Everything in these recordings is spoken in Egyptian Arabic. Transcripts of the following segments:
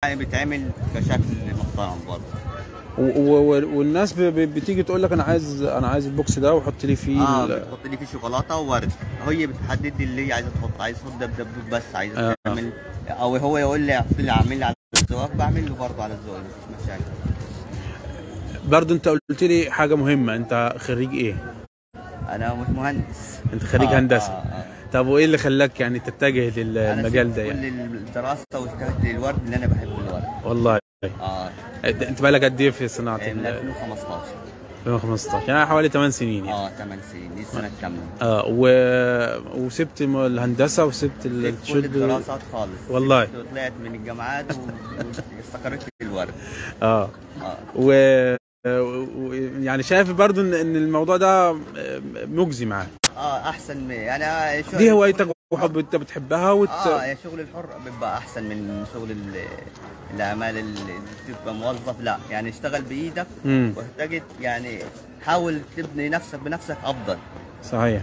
بتعمل كشكل محترم برضه و- و- والناس ب- ب- بتيجي تقول لك انا عايز انا عايز البوكس ده وحط لي فيه اه ال- بتحط لي فيه شوكولاته وورد هي بتحدد لي اللي هي عايزه تحط عايز تحط دبدوب بس عايزه آه. تعمل او هو يقول لي احط لي اعمل لي على الذوق بعمل له برضه على الذوق مفيش مشاكل برضه انت قلت لي حاجه مهمه انت خريج ايه انا مش مهندس انت خريج آه، هندسه آه، آه. طب وايه اللي خلاك يعني تتجه أنا للمجال سبت ده يعني كل الدراسه واتجهت للورد اللي انا بحب الورد والله اه انت بقالك قد ايه في صناعه من ال 2015 2015 يعني حوالي 8 سنين يعني اه 8 سنين دي السنه الكامله اه و... وسبت م- الهندسه وسبت سبت كل الشد الدراسات خالص والله. سبت وطلعت من الجامعات و- واستقريت في الورد اه اه و... و... يعني شايف برضو ان ان الموضوع ده مجزي معاك اه احسن من يعني شغل دي هوايتك وحب انت بتحبها وت... اه يا شغل الحر بيبقى احسن من شغل ال- الاعمال اللي تبقى موظف لا يعني اشتغل بايدك امم واحتاجت يعني حاول تبني نفسك بنفسك افضل صحيح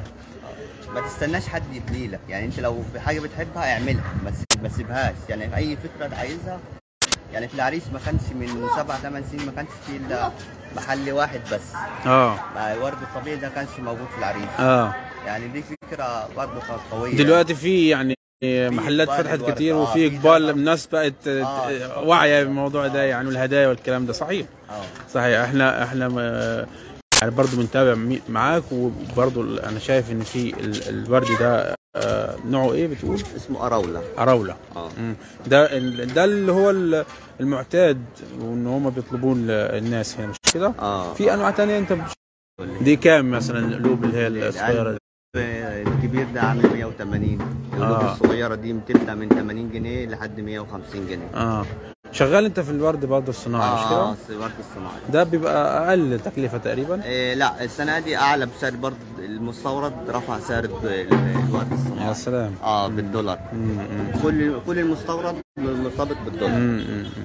ما تستناش حد يبني لك يعني انت لو في حاجه بتحبها اعملها ما تس- ما تسيبهاش يعني اي فكره عايزها يعني في العريس ما كانش من سبع ثمان سنين ما كانش في الا محل واحد بس اه مع الورد الطبيعي ده كانش موجود في العريس اه يعني دي فكره برضه كانت قويه دلوقتي في يعني محلات إقبال فتحت الورد. كتير آه، وفي في اقبال ده. الناس بقت آه. واعيه بالموضوع ده يعني والهدايا والكلام ده صحيح اه صحيح احنا احنا م- يعني برضو بنتابع مي- معاك وبرضو ال- انا شايف ان في ال- الورد ده آه، نوعه ايه بتقول اسمه اراولا عراوله اه مم. ده ال- ده اللي هو ال- المعتاد وان هم بيطلبوه ال- الناس هنا مش كده اه في انواع تانية انت بتش- دي كام مثلا القلوب اللي هي الصغيره دي؟ الكبير ده عامل 180 القلوب آه. الصغيره دي بتبدا من 80 جنيه لحد 150 جنيه اه شغال انت في الورد برضه الصناعي مش كده اه سيارة الصناعي ده بيبقى اقل تكلفه تقريبا إيه لا السنه دي اعلى بسعر برضه المستورد رفع سعر ال- الورد يا الصناعي سلام اه بالدولار مم، مم. كل كل المستورد مرتبط بالدولار مم، مم، مم.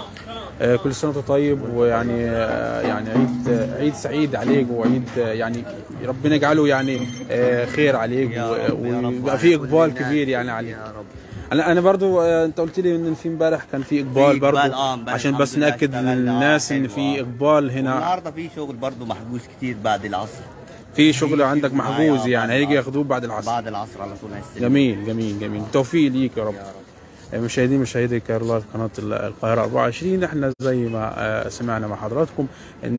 آه، كل سنه وانت طيب ويعني آه، يعني عيد آه، عيد سعيد عليك وعيد آه، يعني ربنا يجعله يعني آه، خير عليك يا و- رب- يا رب ويبقى على في كل اقبال الناس. كبير يعني عليك يا رب انا انا برضو آه، انت قلت لي ان في امبارح كان في اقبال في برضو إقبال، آه، امبارح عشان الحمد بس لله ناكد اشتغلنا، للناس ان حلو، في آه. اقبال هنا النهارده في شغل برضه محجوز كتير بعد العصر في شغل في- عندك في محجوز معايا، يعني بعد هيجي العصر. ياخدوه بعد العصر بعد العصر على طول هيستلم جميل جميل جميل توفيق ليك يا رب يا رب مشاهدين مشاهدي كارلايف قناه ال- القاهره 24 احنا زي ما آه، سمعنا مع حضراتكم ان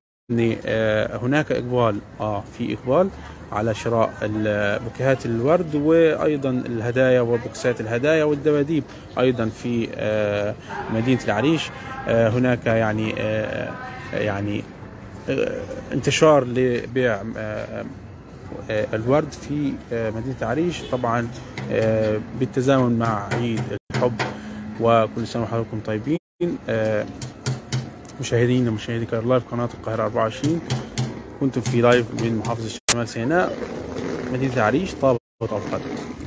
آه، هناك اقبال اه في اقبال على شراء ال- بوكيهات الورد وايضا الهدايا وبوكسات الهدايا والدباديب ايضا في آه، مدينه العريش آه، هناك يعني آه، يعني آه، انتشار لبيع آه، آه، الورد في آه، مدينة عريش طبعا آه، بالتزامن مع عيد الحب وكل سنة وحضراتكم طيبين آه، مشاهدينا مشاهدي لايف قناة القاهرة 24 كنتم في لايف من محافظة شمال سيناء مدينة عريش طابة أوقاتكم